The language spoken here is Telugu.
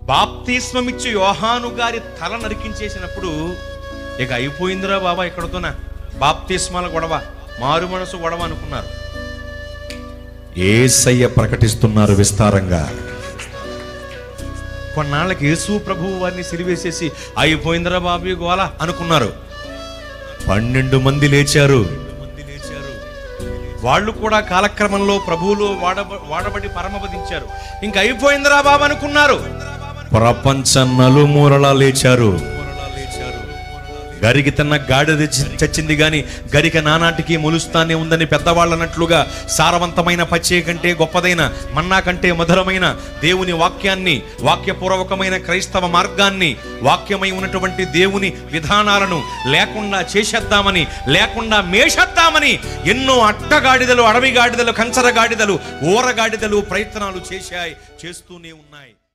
బాప్తిస్మమిచ్చి యోహాను గారి తల నరికించేసినప్పుడు ఇక అయిపోయిందిరా బాబా ఇక్కడతోనా బాప్తిస్మాల గొడవ మారు మనసు గొడవ అనుకున్నారు ఏసయ్య ప్రకటిస్తున్నారు విస్తారంగా కొన్నాళ్ళకి యేసు ప్రభువు వారిని సిరివేసేసి అయిపోయిందిరా బాబు ఈ గోల అనుకున్నారు పన్నెండు మంది లేచారు వాళ్ళు కూడా కాలక్రమంలో ప్రభువులో వాడబ వాడబడి పరమపదించారు ఇంక అయిపోయిందిరా బాబు అనుకున్నారు ప్రపంచ నలుమూరలా లేచారు గరికి తిన్న గాడిద చ- చచ్చింది గాని గరిక నానాటికి మొలుస్తానే ఉందని పెద్దవాళ్ళు అన్నట్లుగా సారవంతమైన పచ్చే కంటే గొప్పదైన మన్నా కంటే మధురమైన దేవుని వాక్యాన్ని వాక్యపూర్వకమైన క్రైస్తవ మార్గాన్ని వాక్యమై ఉన్నటువంటి దేవుని విధానాలను లేకుండా చేసేద్దామని లేకుండా మేషేద్దామని ఎన్నో అట్టగాడిదలు అడవి గాడిదలు కంచర గాడిదలు ఊరగాడిదలు ప్రయత్నాలు చేశాయి చేస్తూనే ఉన్నాయి